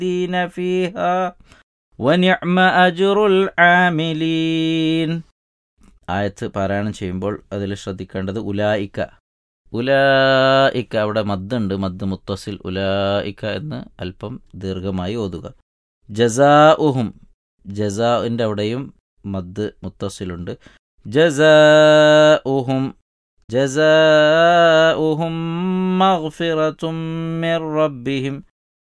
الخالدين فيها ونعم أجر العاملين ആയത്ത് പാരായണം ചെയ്യുമ്പോൾ അതിൽ ശ്രദ്ധിക്കേണ്ടത് ഉലായിക്ക ഉലായിക്ക അവിടെ മദ്ദുണ്ട് മദ് മുത്തസിൽ ഉലായിക്ക എന്ന് അല്പം ദീർഘമായി ഓതുക ജസാ ഉഹും ജസാഇൻ്റെ അവിടെയും മദ് മുത്തസിലുണ്ട് ജസാ ഉഹും ജസാഉഹും മഗ്ഫിറത്തും മിർ റബ്ബിഹിം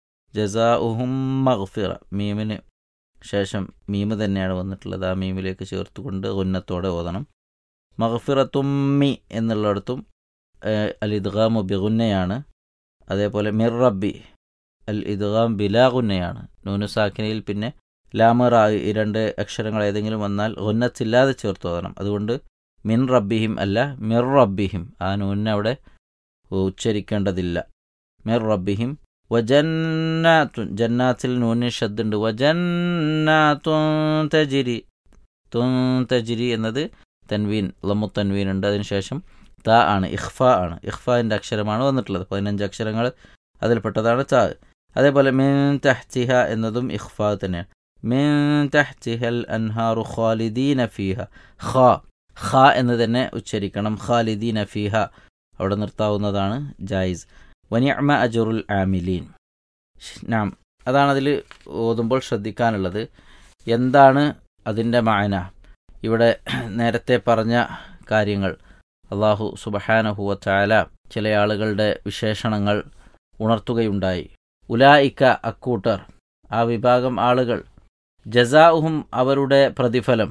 ജസാഉഹും മഗ്ഫിറ മീമിന് ശേഷം മീമ് തന്നെയാണ് വന്നിട്ടുള്ളത് ആ മീമിലേക്ക് ചേർത്തുകൊണ്ട് ഉന്നത്തോടെ ഓതണം മഗ്ഫിറത്തുമ്മി എന്നുള്ളിടത്തും അൽ ഇദ്ഗാമു ബിഗുന്നയാണ് അതേപോലെ മിർ റബ്ബി അൽ ഇദ്ഗാം ബിലാഗുന്നയാണ് നൂനു സാക്കിനയിൽ പിന്നെ ലാമറ ഈ രണ്ട് അക്ഷരങ്ങൾ ഏതെങ്കിലും വന്നാൽ ഉന്നത്തില്ലാതെ ചേർത്ത് ഓതണം അതുകൊണ്ട് മിൻ റബ്ബിഹിം അല്ല മിർ റബ്ബിഹിം ആ നൂനിനെ അവിടെ ഉച്ചരിക്കേണ്ടതില്ല മിർ റബ്ബിഹിം വജന്നാത്തു ജന്നാത്തിൽ നൂനിന് ശബ്ദുണ്ട് വജന്നാത്തുൻ തജിരി തുൻ തജിരി എന്നത് തൻവീൻ ലമു തൻവീൻ ഉണ്ട് അതിനുശേഷം ത ആണ് ഇഖ്ഫ ആണ് ഇഖ്ഫാൻ്റെ അക്ഷരമാണ് വന്നിട്ടുള്ളത് പതിനഞ്ച് അക്ഷരങ്ങൾ അതിൽപ്പെട്ടതാണ് ത അതേപോലെ മിൻ തഹ്തിഹ എന്നതും ഇഖ്ഫ തന്നെയാണ് മിൻ തഹ്തിഹൽ അൻഹാറു ഖാലിദീന ഫീഹ ഖാ ഖ എന്ന് തന്നെ ഉച്ചരിക്കണം ഖാലിദീന ഫീഹ അവിടെ നിർത്താവുന്നതാണ് ജായിസ് വനിഅമ അജറുൽ ആമിലീൻ നാം അതാണ് അതിൽ ഓതുമ്പോൾ ശ്രദ്ധിക്കാനുള്ളത് എന്താണ് അതിൻ്റെ മായന ഇവിടെ നേരത്തെ പറഞ്ഞ കാര്യങ്ങൾ അള്ളാഹു സുബഹാനഹുവ ചാല ചില ആളുകളുടെ വിശേഷണങ്ങൾ ഉണർത്തുകയുണ്ടായി ഉലായിക്ക അക്കൂട്ടർ ആ വിഭാഗം ആളുകൾ ജസാഉഹും അവരുടെ പ്രതിഫലം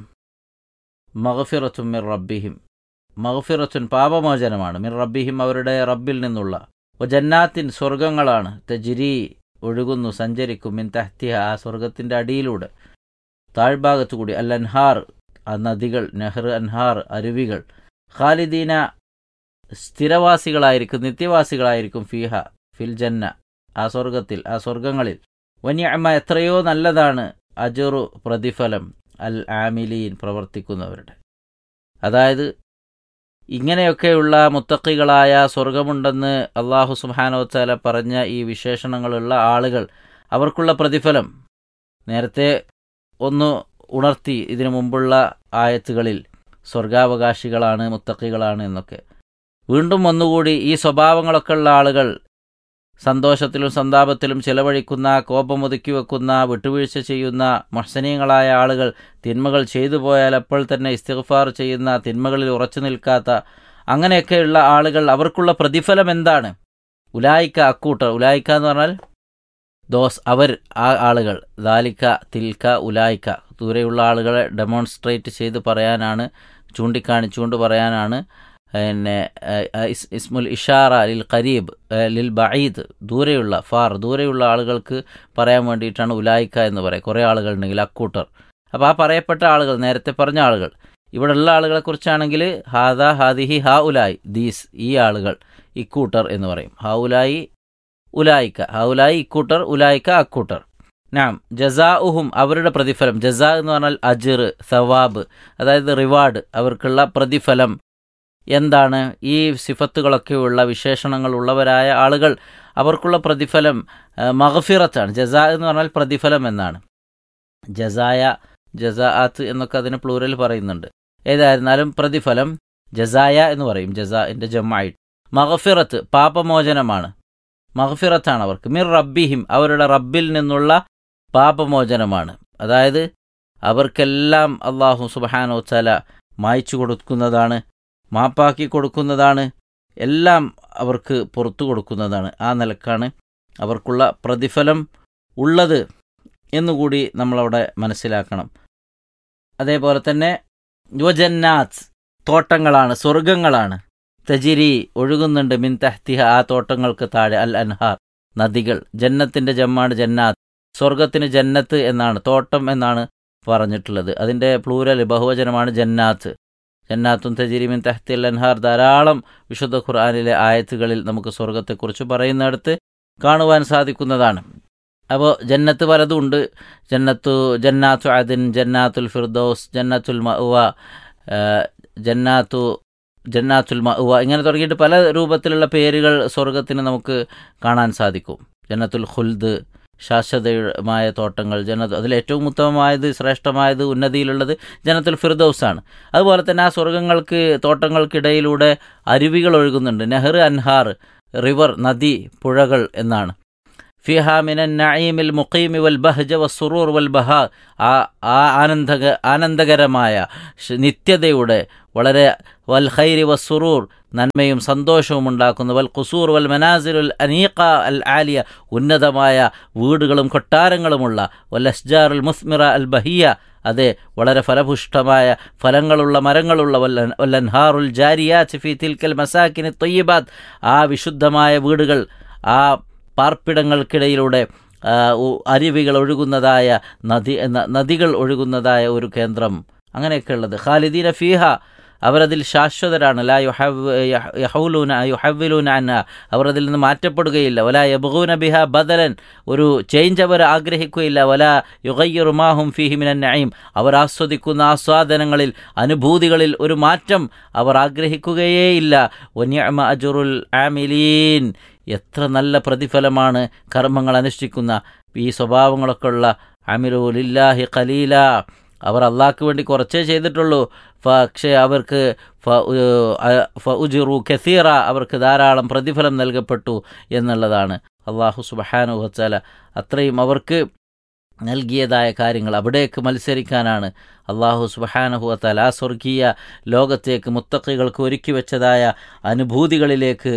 മഹഫിറത്തും മിർ റബ്ബിഹിം മഹഫിറത്തുൻ പാപമോചനമാണ് മിർ റബ്ബിഹിം അവരുടെ റബ്ബിൽ നിന്നുള്ള ജന്നാത്തിൻ സ്വർഗങ്ങളാണ് തെജിരി ഒഴുകുന്നു സഞ്ചരിക്കും മിൻ തഹ്തിഹ ആ സ്വർഗത്തിൻ്റെ അടിയിലൂടെ താഴ്ഭാഗത്തുകൂടി അൽ അൻഹാർ ആ നദികൾ നെഹ്ർ അൻഹാർ അരുവികൾ ഖാലിദീന സ്ഥിരവാസികളായിരിക്കും നിത്യവാസികളായിരിക്കും ഫീഹ ഫിൽ ജന്ന ആ സ്വർഗത്തിൽ ആ സ്വർഗങ്ങളിൽ വന്യമ്മ എത്രയോ നല്ലതാണ് അജുറു പ്രതിഫലം അൽ ആമിലീൻ പ്രവർത്തിക്കുന്നവരുടെ അതായത് ഇങ്ങനെയൊക്കെയുള്ള മുത്തക്കികളായ സ്വർഗമുണ്ടെന്ന് അള്ളാഹു സുബാനോത്താല പറഞ്ഞ ഈ വിശേഷണങ്ങളുള്ള ആളുകൾ അവർക്കുള്ള പ്രതിഫലം നേരത്തെ ഒന്ന് ഉണർത്തി ഇതിനു മുമ്പുള്ള ആയത്തുകളിൽ സ്വർഗാവകാശികളാണ് മുത്തക്കികളാണ് എന്നൊക്കെ വീണ്ടും ഒന്നുകൂടി ഈ സ്വഭാവങ്ങളൊക്കെ ഉള്ള ആളുകൾ സന്തോഷത്തിലും സന്താപത്തിലും ചെലവഴിക്കുന്ന കോപമൊതുക്കി വെക്കുന്ന വിട്ടുവീഴ്ച ചെയ്യുന്ന മഹസനീയങ്ങളായ ആളുകൾ തിന്മകൾ ചെയ്തു പോയാൽ അപ്പോൾ തന്നെ ഇസ്തിഗ്ഫാർ ചെയ്യുന്ന തിന്മകളിൽ ഉറച്ചു നിൽക്കാത്ത അങ്ങനെയൊക്കെയുള്ള ആളുകൾ അവർക്കുള്ള പ്രതിഫലം എന്താണ് ഉലായിക്ക അക്കൂട്ടർ ഉലായിക്ക എന്ന് പറഞ്ഞാൽ ദോസ് അവർ ആ ആളുകൾ ദാലിക്ക തിൽക്ക ഉലായിക്ക ദൂരെയുള്ള ആളുകളെ ഡെമോൺസ്ട്രേറ്റ് ചെയ്ത് പറയാനാണ് ചൂണ്ടിക്കാണിച്ചുകൊണ്ട് പറയാനാണ് പിന്നെ ഇസ്മുൽ ഇഷാറ ലിൽ ഖരീബ് ലിൽ ബഈദ് ദൂരെയുള്ള ഫാർ ദൂരെയുള്ള ആളുകൾക്ക് പറയാൻ വേണ്ടിയിട്ടാണ് ഉലായിക്ക എന്ന് പറയുക കുറേ ആളുകളുണ്ടെങ്കിൽ അക്കൂട്ടർ അപ്പോൾ ആ പറയപ്പെട്ട ആളുകൾ നേരത്തെ പറഞ്ഞ ആളുകൾ ഇവിടെയുള്ള ആളുകളെ കുറിച്ചാണെങ്കിൽ ഹാദ ഹാദിഹി ഹാ ഉലായി ദീസ് ഈ ആളുകൾ ഇക്കൂട്ടർ എന്ന് പറയും ഹാ ഉലായി ഉലായിക്ക ഹാ ഉലായി ഇക്കൂട്ടർ ഉലായിക്ക അക്കൂട്ടർ നാം ജസാ ഉഹും അവരുടെ പ്രതിഫലം ജസാ എന്ന് പറഞ്ഞാൽ അജിർ സവാബ് അതായത് റിവാർഡ് അവർക്കുള്ള പ്രതിഫലം എന്താണ് ഈ സിഫത്തുകളൊക്കെയുള്ള വിശേഷണങ്ങൾ ഉള്ളവരായ ആളുകൾ അവർക്കുള്ള പ്രതിഫലം മഹഫിറത്താണ് ജസാ എന്ന് പറഞ്ഞാൽ പ്രതിഫലം എന്നാണ് ജസായ ജസാഅത്ത് എന്നൊക്കെ അതിന് പ്ലൂരൽ പറയുന്നുണ്ട് ഏതായിരുന്നാലും പ്രതിഫലം ജസായ എന്ന് പറയും ജസാഇൻ്റെ ജമ്മായിട്ട് മഹഫിറത്ത് പാപമോചനമാണ് മഹഫിറത്താണ് അവർക്ക് മിർ റബ്ബിഹിം അവരുടെ റബ്ബിൽ നിന്നുള്ള പാപമോചനമാണ് അതായത് അവർക്കെല്ലാം അള്ളാഹു സുബാനോ ചല മായ്ച്ചു കൊടുക്കുന്നതാണ് മാപ്പാക്കി കൊടുക്കുന്നതാണ് എല്ലാം അവർക്ക് പുറത്തു കൊടുക്കുന്നതാണ് ആ നിലക്കാണ് അവർക്കുള്ള പ്രതിഫലം ഉള്ളത് എന്നുകൂടി നമ്മളവിടെ മനസ്സിലാക്കണം അതേപോലെ തന്നെ യുവജന്നാത്ത് തോട്ടങ്ങളാണ് സ്വർഗങ്ങളാണ് തജിരി ഒഴുകുന്നുണ്ട് മിൻ തഹ്തിഹ ആ തോട്ടങ്ങൾക്ക് താഴെ അൽ അൻഹാർ നദികൾ ജന്നത്തിൻ്റെ ജമ്മാണ് ജന്നാത്ത് സ്വർഗത്തിന് ജന്നത്ത് എന്നാണ് തോട്ടം എന്നാണ് പറഞ്ഞിട്ടുള്ളത് അതിൻ്റെ പ്ലൂരൽ ബഹുവചനമാണ് ജന്നാത്ത് ജന്നാത്തും തജിരിമിൻ തഹ്തിൽ അൻഹാർ ധാരാളം വിശുദ്ധ ഖുർആാനിലെ ആയത്തുകളിൽ നമുക്ക് സ്വർഗത്തെക്കുറിച്ച് പറയുന്നിടത്ത് കാണുവാൻ സാധിക്കുന്നതാണ് അപ്പോൾ ജന്നത്ത് പലതുണ്ട് ജന്നത്തു ജന്നാത്തു അദിൻ ജന്നാത്തുൽ ഫിർദോസ് ജന്നത്തുൽ മഅവ ജന്നാത്തു ജന്നാത്തുൽ മഅവ ഇങ്ങനെ തുടങ്ങിയിട്ട് പല രൂപത്തിലുള്ള പേരുകൾ സ്വർഗത്തിന് നമുക്ക് കാണാൻ സാധിക്കും ജന്നത്തുൽ ഖുൽദ് ശാശ്വതമായ തോട്ടങ്ങൾ ജന അതിലേറ്റവും ഉത്തമമായത് ശ്രേഷ്ഠമായത് ഉന്നതിയിലുള്ളത് ജനത്തുൽ ഫിർദൌസാണ് അതുപോലെ തന്നെ ആ സ്വർഗങ്ങൾക്ക് തോട്ടങ്ങൾക്കിടയിലൂടെ അരുവികൾ ഒഴുകുന്നുണ്ട് നെഹ്റ് അൻഹാർ റിവർ നദി പുഴകൾ എന്നാണ് ഫിഹ മിനൻ നഈമിൽ മുഖീമി വൽ ബഹജ വസ്സുറൂർ വൽ ബഹ ആ ആ ആനന്ദക ആനന്ദകരമായ ഷ് നിത്യതയുടെ വളരെ വൽ ഖൈരി വസ്സുറൂർ നന്മയും സന്തോഷവും ഉണ്ടാക്കുന്ന വൽ ഖുസൂർ വൽ മനാസിലുൽ അനീഖ അൽ ആലിയ ഉന്നതമായ വീടുകളും കൊട്ടാരങ്ങളുമുള്ള വൽ അസ്ജാറുൽ മുസ്മിറ അൽ ബഹിയ അതെ വളരെ ഫലപുഷ്ടമായ ഫലങ്ങളുള്ള മരങ്ങളുള്ള വല്ല വല്ലൻഹാറുൽ ജാരിയാറ്റ് ഫി തിൽക്കൽ മസാക്കിന് തൊയ്യബാദ് ആ വിശുദ്ധമായ വീടുകൾ ആ പാർപ്പിടങ്ങൾക്കിടയിലൂടെ ആ, ഉ- അരുവികൾ ഒഴുകുന്നതായ നദി ന- നദികൾ ഒഴുകുന്നതായ ഒരു കേന്ദ്രം അങ്ങനെയൊക്കെയുള്ളത് ഖാലിദീന ഫീഹ അവരതിൽ ശാശ്വതരാണ് ലാ യുഹവ് യഹ- യഹൗലൂന യുഹവ്വിലൂന അന്ന അവർ അതിൽ നിന്ന് മാറ്റപ്പെടുകയില്ല വല യബ്ഗൂന ബിഹ ബദലൻ ഒരു ചേഞ്ച് അവർ ആഗ്രഹിക്കുകയില്ല വല യുഗയ്യറുമാഹും ഫിഹിമിനൻ നഈം അവർ ആസ്വദിക്കുന്ന ആസ്വാദനങ്ങളിൽ അനുഭൂതികളിൽ ഒരു മാറ്റം അവർ ആഗ്രഹിക്കുകയേയില്ല വന്യമ അജുറുൽ ആമിലീൻ എത്ര നല്ല പ്രതിഫലമാണ് കർമ്മങ്ങൾ അനുഷ്ഠിക്കുന്ന ഈ സ്വഭാവങ്ങളൊക്കെ ഉള്ള അമിറുലില്ലാഹി ഖലീല അവർ അള്ളാഹ്ക്ക് വേണ്ടി കുറച്ചേ ചെയ്തിട്ടുള്ളൂ പക്ഷേ അവർക്ക് ഫ- ഉ- അ- ഫ ഉജിറു കസീറ അവർക്ക് ധാരാളം പ്രതിഫലം നൽകപ്പെട്ടു എന്നുള്ളതാണ് അള്ളാഹു സുബഹാനു വച്ചാല അത്രയും അവർക്ക് നൽകിയതായ കാര്യങ്ങൾ അവിടേക്ക് മത്സരിക്കാനാണ് അള്ളാഹു സുബഹാനഹുവത്താൽ ആ സ്വർഗീയ ലോകത്തേക്ക് മുത്തക്കികൾക്ക് ഒരുക്കി വെച്ചതായ അനുഭൂതികളിലേക്ക്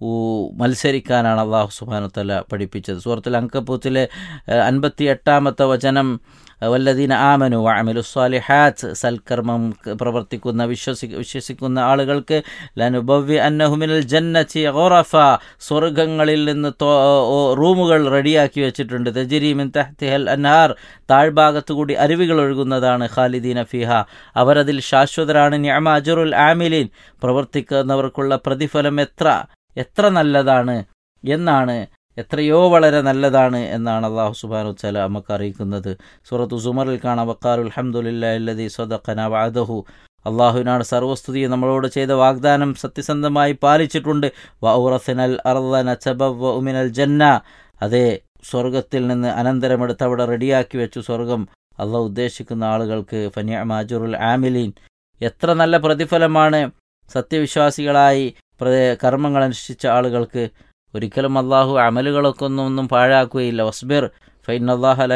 ഊ- മത്സരിക്കാനാണ് അള്ളാഹു സുബാനുത്തല പഠിപ്പിച്ചത് സൂറത്തുൽ അങ്കപ്പൂത്തിലെ അൻപത്തി എട്ടാമത്തെ വചനം വല്ലദീന ആമനു വഅമിലു സ്വാലിഹാത്ത് സൽക്കർമ്മം ക- പ്രവർത്തിക്കുന്ന വിശ്വസി വിശ്വസിക്കുന്ന ആളുകൾക്ക് ലനുബവ്യ അന്നഹുമിനൽ ജന്നത്തി ഗുറഫ സ്വർഗങ്ങളിൽ നിന്ന് തോ- ഓ, റൂമുകൾ റെഡിയാക്കി വെച്ചിട്ടുണ്ട് തജിരിമിൻ തഹ്തിഹൽ അൻഹാർ താഴ്ഭാഗത്തു കൂടി അരുവികൾ ഒഴുകുന്നതാണ് ഖാലിദീന ഫിഹ അവരതിൽ ശാശ്വതരാണ് നിഅമ അജറുൽ ആമിലീൻ പ്രവർത്തിക്കുന്നവർക്കുള്ള പ്രതിഫലം എത്ര എത്ര നല്ലതാണ് എന്നാണ് എത്രയോ വളരെ നല്ലതാണ് എന്നാണ് അള്ളാഹു സുബാനു വല നമുക്ക് അറിയിക്കുന്നത് സൂറത്തു സുമറിൽ കാണാം വക്കാറുൽ ഹംദുലില്ലാഹി സ്വദഖന വഅദഹു അള്ളാഹുവിനാണ് സർവസ്തുതി നമ്മളോട് ചെയ്ത വാഗ്ദാനം സത്യസന്ധമായി പാലിച്ചിട്ടുണ്ട് വൗറസിനൽ അർദന ചബവ ഉമിനൽ ജന്ന അതേ സ്വർഗത്തിൽ നിന്ന് അനന്തരമെടുത്ത് അവിടെ റെഡിയാക്കി വെച്ചു സ്വർഗം അള്ളാഹ് ഉദ്ദേശിക്കുന്ന ആളുകൾക്ക് ഫനിയമാജുറുൽ ആമിലീൻ എത്ര നല്ല പ്രതിഫലമാണ് സത്യവിശ്വാസികളായി പ്ര- കർമ്മങ്ങൾ അനുഷ്ഠിച്ച ആളുകൾക്ക് ഒരിക്കലും അള്ളാഹു അമലുകളൊക്കെ ഒന്നും ഒന്നും പാഴാക്കുകയില്ല വസ്ബിർ ഫൈൻ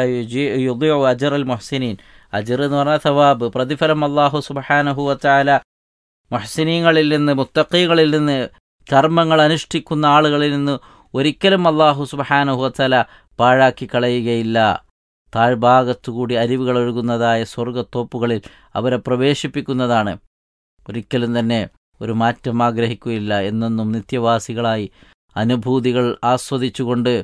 അള്ളാഹു അജറൽ മൊഹ്സിനീൻ അജർ എന്ന് പറഞ്ഞാൽ സവാബ് പ്രതിഫലം അള്ളാഹു സുബഹാനഹു വച്ചാല മൊഹ്സിനീങ്ങളിൽ നിന്ന് മുത്തഖീകളിൽ നിന്ന് കർമ്മങ്ങൾ അനുഷ്ഠിക്കുന്ന ആളുകളിൽ നിന്ന് ഒരിക്കലും അള്ളാഹു സുബഹാനഹു വച്ചാല പാഴാക്കി കളയുകയില്ല താഴ്ഭാഗത്തുകൂടി അരുവികൾ ഒഴുകുന്നതായ സ്വർഗത്തോപ്പുകളിൽ അവരെ പ്രവേശിപ്പിക്കുന്നതാണ് ഒരിക്കലും തന്നെ ഒരു മാറ്റം ആഗ്രഹിക്കുകയില്ല എന്നെന്നും നിത്യവാസികളായി അനുഭൂതികൾ ആസ്വദിച്ചുകൊണ്ട്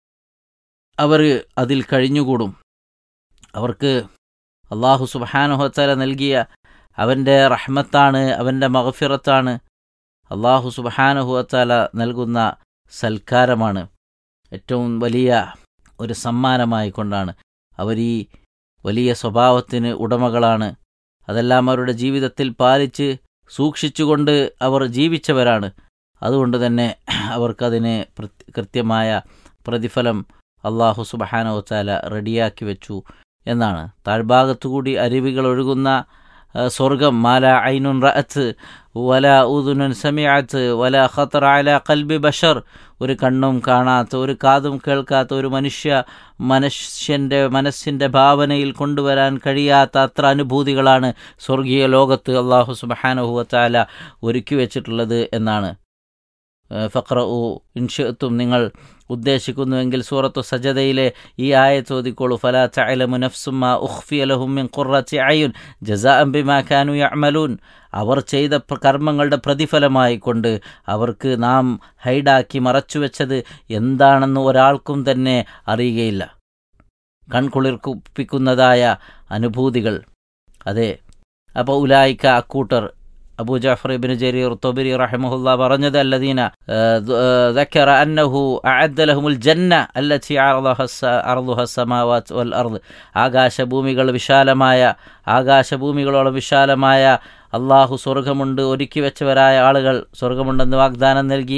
അവർ അതിൽ കഴിഞ്ഞുകൂടും അവർക്ക് അള്ളാഹു സുബഹാനുഹത്തല നൽകിയ അവൻ്റെ റഹ്മത്താണ് അവൻ്റെ മഹഫിറത്താണ് അള്ളാഹു സുബഹാനുഹുവത്താല നൽകുന്ന സൽക്കാരമാണ് ഏറ്റവും വലിയ ഒരു സമ്മാനമായി കൊണ്ടാണ് അവർ ഈ വലിയ സ്വഭാവത്തിന് ഉടമകളാണ് അതെല്ലാം അവരുടെ ജീവിതത്തിൽ പാലിച്ച് സൂക്ഷിച്ചുകൊണ്ട് അവർ ജീവിച്ചവരാണ് അതുകൊണ്ട് തന്നെ അവർക്കതിന് പ്രത്- കൃത്യമായ പ്രതിഫലം അള്ളാഹു സുബഹാനോത്താല റെഡിയാക്കി വെച്ചു എന്നാണ് താഴ്ഭാഗത്തുകൂടി അരുവികൾ ഒഴുകുന്ന ആ, സ്വർഗം മാല ഐനുൻ റഅത്ത് വല ഉദുനുൻ സമിഅത്ത് വല ഖത്തർ അല കൽബി ബഷർ ഒരു കണ്ണും കാണാത്ത ഒരു കാതും കേൾക്കാത്ത ഒരു മനുഷ്യ മനുഷ്യൻ്റെ മനസ്സിൻ്റെ ഭാവനയിൽ കൊണ്ടുവരാൻ കഴിയാത്ത അത്ര അനുഭൂതികളാണ് സ്വർഗീയ ലോകത്ത് അള്ളാഹു സുബഹാനഹുവത്താല ഒരുക്കി വെച്ചിട്ടുള്ളത് എന്നാണ് ഫക്ര ഉ ഇൻഷത്തും നിങ്ങൾ ഉദ്ദേശിക്കുന്നുവെങ്കിൽ സൂറത്തു സജദയിലെ ഈ ആയ ചോദിക്കോളൂ ഫലാ തഅലമു നഫ്സുമ്മ ഉഖ്ഫിയ ലഹും മിൻ ഖുർറത്തി അയുൻ ജസാഅൻ ബിമാ കാനു യഅമലൂൻ അവർ ചെയ്ത പ്ര- കർമ്മങ്ങളുടെ പ്രതിഫലമായി കൊണ്ട് അവർക്ക് നാം ഹൈഡാക്കി മറച്ചുവെച്ചത് എന്താണെന്ന് ഒരാൾക്കും തന്നെ അറിയുകയില്ല കൺകുളിർപ്പിക്കുന്നതായ അനുഭൂതികൾ അതെ അപ്പോൾ ഉലായിക്ക അക്കൂട്ടർ അബൂ ജാഫർ ഇബ്നു ജരീർ തൊബരി റഹിമഹുല്ല പറഞ്ഞത് അല്ലദീന ذكر أنه أعد لهم الجنة التي عرضها الس- عرضها السماوات والأرض ആകാശഭൂമികൾ വിശാലമായ ആകാശഭൂമികളോളം വിശാലമായ അള്ളാഹു സ്വർഗമുണ്ട് ഒരുക്കി വെച്ചവരായ ആളുകൾ സ്വർഗമുണ്ടെന്ന് വാഗ്ദാനം നൽകി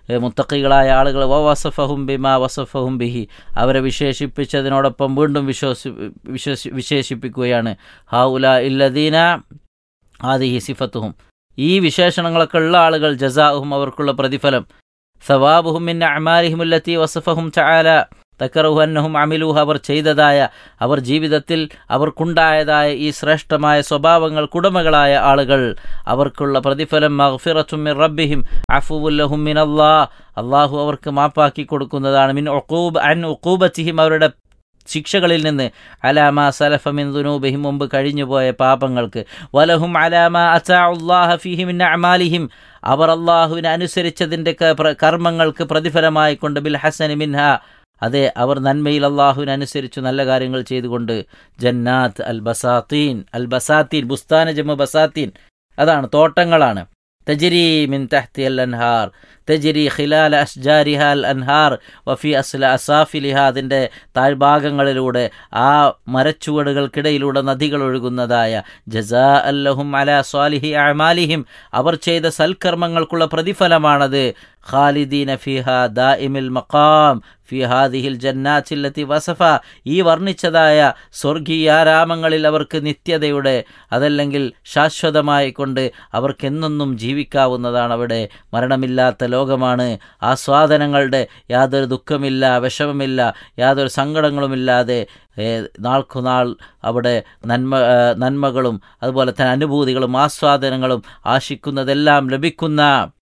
ഏ, മുത്തക്കികളായ ആളുകൾ വ വസഫഹും ബിമാ വസഫഹും ബിഹി അവരെ വിശേഷിപ്പിച്ചതിനോടൊപ്പം വീണ്ടും വിശ്വസി വിശ്വസി വിശേഷിപ്പിക്കുകയാണ് ഹൗല ഇല്ലദീന ആദിഹി സിഫത്തുഹും ഈ വിശേഷണങ്ങളൊക്കെ ഉള്ള ആളുകൾ ജസാഹും അവർക്കുള്ള പ്രതിഫലം സവാബുഹും മിൻ അമാലിഹിമുല്ലത്തി വസഫഹും ചാല തക്കറഹു അന്നഹും അമിലൂഹ് അവർ ചെയ്തതായ അവർ ജീവിതത്തിൽ അവർക്കുണ്ടായതായ ഈ ശ്രേഷ്ഠമായ സ്വഭാവങ്ങൾക്കുടമകളായ ആളുകൾ അവർക്കുള്ള പ്രതിഫലം മഗ്ഫിറത്തും മിൻ റബ്ബിഹിം അഫുവുല്ലഹും മിൻ അല്ലാ അള്ളാഹു അവർക്ക് മാപ്പാക്കി കൊടുക്കുന്നതാണ് മിൻ ഉഖൂബ് അൻ ഉഖൂബത്തിഹിം അവരുടെ ശിക്ഷകളിൽ നിന്ന് അലാമ സലഫ മിൻ ദുനൂബിഹിം മുമ്പ് കഴിഞ്ഞുപോയ പാപങ്ങൾക്ക് വലഹും അലാമ അസാഉല്ലാഹ ഫീഹി മിൻ അഅമാലിഹിം അവർ അള്ളാഹുവിനെ അനുസരിച്ചതിൻ്റെ ക- പ്ര- കർമ്മങ്ങൾക്ക് പ്രതിഫലമായി കൊണ്ട് ബിൽ ഹസനി മിൻഹ അതെ അവർ നന്മയിൽ അള്ളാഹുവിനെ അനുസരിച്ചു നല്ല കാര്യങ്ങൾ ചെയ്തുകൊണ്ട് ജന്നാത്ത് അൽ ബസാത്തീൻ അൽ ബസാത്തീൻ ബുസ്താന ജമ്മു ബസാത്തീൻ അതാണ് തോട്ടങ്ങളാണ് തജിരി മിൻ തഹ്തി അൽ അൻഹാർ തജിരി ഖിലാൽ അഷ്ജാരിഹ അൽ അൻഹാർ വഫി അസ്ല അസാഫിലിഹ അതിൻ്റെ താഴ്ഭാഗങ്ങളിലൂടെ ആ മരച്ചുവടുകൾക്കിടയിലൂടെ നദികൾ ഒഴുകുന്നതായ ജസാ അല്ലഹും അല സ്വാലിഹി അമാലിഹിം അവർ ചെയ്ത സൽക്കർമ്മങ്ങൾക്കുള്ള പ്രതിഫലമാണത് ഖാലിദീന ഫിഹ ദാഇമിൽ മഖാം ഫി ഹാദിഹിൽ ജന്നാച്ചില്ലത്തി വസഫ ഈ വർണ്ണിച്ചതായ സ്വർഗീയാരാമങ്ങളിൽ അവർക്ക് നിത്യതയുടെ അതല്ലെങ്കിൽ ശാശ്വതമായി കൊണ്ട് അവർക്കെന്നെന്നും ജീവിക്കാവുന്നതാണ് അവിടെ മരണമില്ലാത്ത ലോകമാണ് ആസ്വാദനങ്ങളുടെ യാതൊരു ദുഃഖമില്ല വിഷമമില്ല യാതൊരു സങ്കടങ്ങളുമില്ലാതെ ഏ, നാൾക്കുനാൾ അവിടെ നന്മ ആ, നന്മകളും അതുപോലെ തന്നെ അനുഭൂതികളും ആസ്വാദനങ്ങളും ആശിക്കുന്നതെല്ലാം ലഭിക്കുന്ന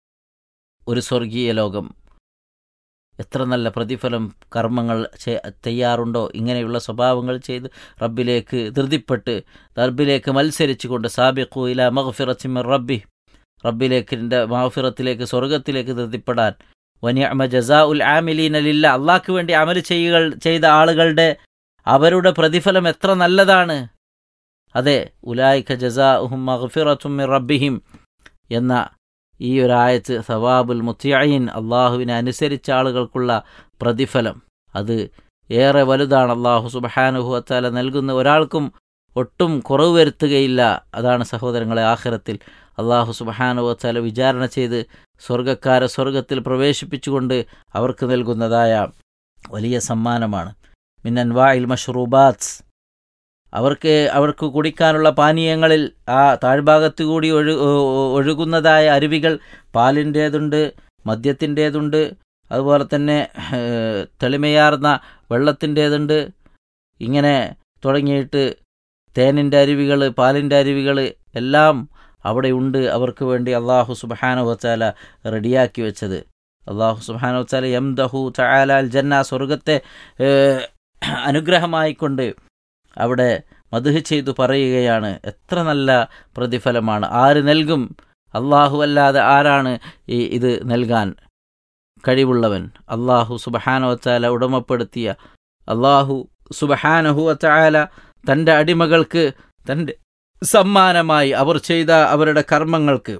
ഒരു സ്വർഗീയ ലോകം എത്ര നല്ല പ്രതിഫലം കർമ്മങ്ങൾ ചെ- ചെയ്യാറുണ്ടോ ഇങ്ങനെയുള്ള സ്വഭാവങ്ങൾ ചെയ്ത് റബ്ബിലേക്ക് ധൃതിപ്പെട്ട് റബ്ബിലേക്ക് മത്സരിച്ചുകൊണ്ട് സാബിഖു ഇല മഗ്ഫിറത്തിമിർ റബ്ബി റബ്ബിലേക്ക് മഹഫിറത്തിലേക്ക് സ്വർഗത്തിലേക്ക് ധൃതിപ്പെടാൻ വനിയമ ജസാ ഉൽ ആമിലീനലില്ല അള്ളാഹ്ക്ക് വേണ്ടി അമൽ ചെയ്യുകൾ ചെയ്ത ആളുകളുടെ അവരുടെ പ്രതിഫലം എത്ര നല്ലതാണ് അതെ ഉലായിക്ക ജസാ ഉഹും മഗ്ഫിറത്തുമിർ റബ്ബിഹിം എന്ന ഈ ഒരായത്ത് സവാബുൽ മുത്തിയീൻ അള്ളാഹുവിനെ അനുസരിച്ച ആളുകൾക്കുള്ള പ്രതിഫലം അത് ഏറെ വലുതാണ് അള്ളാഹു സുബഹാനുഹു അത്താല നൽകുന്ന ഒരാൾക്കും ഒട്ടും കുറവ് വരുത്തുകയില്ല അതാണ് സഹോദരങ്ങളെ ആഖിറത്തിൽ അള്ളാഹു സുബഹാനു അത്താല വിചാരണ ചെയ്ത് സ്വർഗക്കാരെ സ്വർഗത്തിൽ പ്രവേശിപ്പിച്ചുകൊണ്ട് അവർക്ക് നൽകുന്നതായ വലിയ സമ്മാനമാണ് മിന്നൻവായിൽ മഷ്റൂബാത്സ് അവർക്ക് അവർക്ക് കുടിക്കാനുള്ള പാനീയങ്ങളിൽ ആ താഴ്ഭാഗത്തു കൂടി ഒഴു ഒ- ഒഴുകുന്നതായ അരുവികൾ പാലിൻ്റേതുണ്ട് മദ്യത്തിൻ്റേതുണ്ട് അതുപോലെ തന്നെ ഏഹ്, തെളിമയാർന്ന വെള്ളത്തിൻ്റേതുണ്ട് ഇങ്ങനെ തുടങ്ങിയിട്ട് തേനിൻ്റെ അരുവികൾ പാലിൻ്റെ അരുവികൾ എല്ലാം അവിടെയുണ്ട് അവർക്ക് വേണ്ടി അള്ളാഹു സുബാനു വച്ചാല റെഡിയാക്കി വെച്ചത് അള്ളാഹു സുബാനു വച്ചാല എം ദഹു ചായാല അൽ ജന്ന സ്വർഗത്തെ ഏഹ്, അനുഗ്രഹമായിക്കൊണ്ട് അവിടെ മധുഹ് ചെയ്തു പറയുകയാണ് എത്ര നല്ല പ്രതിഫലമാണ് ആര് നൽകും അള്ളാഹു അല്ലാതെ ആരാണ് ഈ ഇത് നൽകാൻ കഴിവുള്ളവൻ അള്ളാഹു സുബഹാനവച്ചാല ഉടമപ്പെടുത്തിയ അള്ളാഹു സുബഹാനഹുവച്ചാല തൻ്റെ അടിമകൾക്ക് തൻ്റെ സമ്മാനമായി അവർ ചെയ്ത അവരുടെ കർമ്മങ്ങൾക്ക്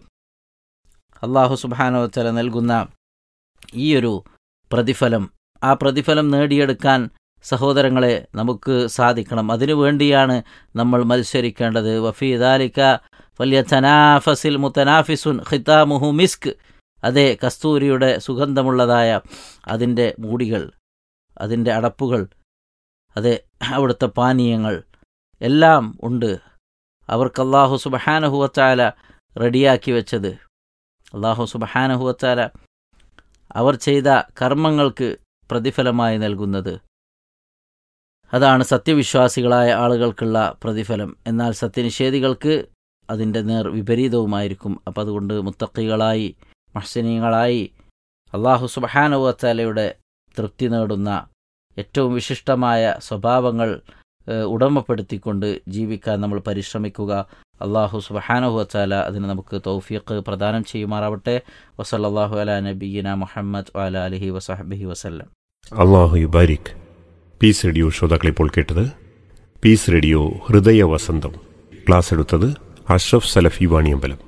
അള്ളാഹു സുബഹാനവച്ചാല നൽകുന്ന ഈയൊരു പ്രതിഫലം ആ പ്രതിഫലം നേടിയെടുക്കാൻ സഹോദരങ്ങളെ നമുക്ക് സാധിക്കണം അതിനു വേണ്ടിയാണ് നമ്മൾ മത്സരിക്കേണ്ടത് വഫി ദാലിക വലിയ തനാഫസിൽ മുത്തനാഫിസുൻ ഖിതാമുഹു മിസ്ക് അതെ കസ്തൂരിയുടെ സുഗന്ധമുള്ളതായ അതിൻ്റെ മൂടികൾ അതിൻ്റെ അടപ്പുകൾ അതെ അവിടുത്തെ പാനീയങ്ങൾ എല്ലാം ഉണ്ട് അവർക്ക് അള്ളാഹു സുബഹാനഹുവച്ചാല റെഡിയാക്കി വെച്ചത് അള്ളാഹു സുബഹാനഹുവച്ചാല അവർ ചെയ്ത കർമ്മങ്ങൾക്ക് പ്രതിഫലമായി നൽകുന്നത് അതാണ് സത്യവിശ്വാസികളായ ആളുകൾക്കുള്ള പ്രതിഫലം എന്നാൽ സത്യനിഷേധികൾക്ക് അതിൻ്റെ നേർ വിപരീതവുമായിരിക്കും അപ്പം അതുകൊണ്ട് മുത്തക്കികളായി മഹ്സനീയങ്ങളായി അള്ളാഹു സുബഹാനുവത്താലയുടെ തൃപ്തി നേടുന്ന ഏറ്റവും വിശിഷ്ടമായ സ്വഭാവങ്ങൾ ഏഹ്, ഉടമപ്പെടുത്തിക്കൊണ്ട് ജീവിക്കാൻ നമ്മൾ പരിശ്രമിക്കുക അള്ളാഹു സുബഹാനുവത്താല അതിന് നമുക്ക് തൗഫീഖ് പ്രദാനം ചെയ്യുമാറാവട്ടെ വസല്ലാഹു അല നബീന മുഹമ്മദ് വാല അലഹി വസഹബിഹി വസല്ലം അള്ളാഹു യുബാരിക് പീസ് റേഡിയോ ശ്രോതാക്കൾ ഇപ്പോൾ കേട്ടത് പീസ് റേഡിയോ ഹൃദയ വസന്തം ക്ലാസ് എടുത്തത് അഷ്റഫ് സലഫി വാണിയമ്പലം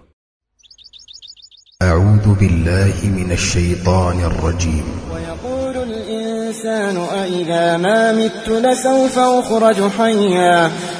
أعوذ بالله من الشيطان الرجيم ويقول الإنسان أإذا ما مت لسوف أخرج حيا